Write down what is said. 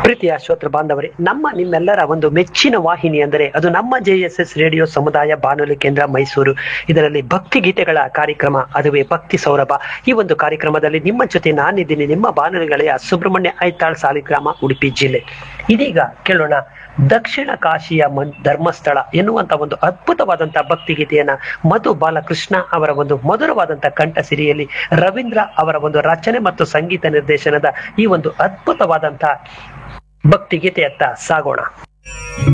ಪ್ರೀತಿಯ ಶ್ರೋತೃ ಬಾಂಧವರೇ ನಮ್ಮ ನಿಮ್ಮೆಲ್ಲರ ಒಂದು ಮೆಚ್ಚಿನ ವಾಹಿನಿ ಅಂದರೆ ಅದು ನಮ್ಮ ಜೆ ಎಸ್ ಎಸ್ ರೇಡಿಯೋ ಸಮುದಾಯ ಬಾನುಲಿ ಕೇಂದ್ರ ಮೈಸೂರು ಇದರಲ್ಲಿ ಭಕ್ತಿ ಗೀತೆಗಳ ಕಾರ್ಯಕ್ರಮ ಅದುವೇ ಭಕ್ತಿ ಸೌರಭ ಈ ಒಂದು ಕಾರ್ಯಕ್ರಮದಲ್ಲಿ ನಿಮ್ಮ ಜೊತೆ ನಾನಿದ್ದೀನಿ ನಿಮ್ಮ ಬಾನುಲಿ ಗೆಳೆಯ ಸುಬ್ರಹ್ಮಣ್ಯ ಐತಾಳ್ ಸಾಲಿಗ್ರಾಮ ಉಡುಪಿ ಜಿಲ್ಲೆ ಇದೀಗ ಕೇಳೋಣ ದಕ್ಷಿಣ ಕಾಶಿಯ ಮನ್ ಧರ್ಮಸ್ಥಳ ಎನ್ನುವಂತ ಒಂದು ಅದ್ಭುತವಾದಂತಹ ಭಕ್ತಿ ಗೀತೆಯನ್ನ ಮಧು ಬಾಲಕೃಷ್ಣ ಅವರ ಒಂದು ಮಧುರವಾದಂತಹ ಕಂಠ ಸಿರಿಯಲ್ಲಿ ರವೀಂದ್ರ ಅವರ ಒಂದು ರಚನೆ ಮತ್ತು ಸಂಗೀತ ನಿರ್ದೇಶನದ ಈ ಒಂದು ಅದ್ಭುತವಾದಂತಹ ಭಕ್ತಿ ಗೀತೆಯತ್ತ ಸಾಗೋಣ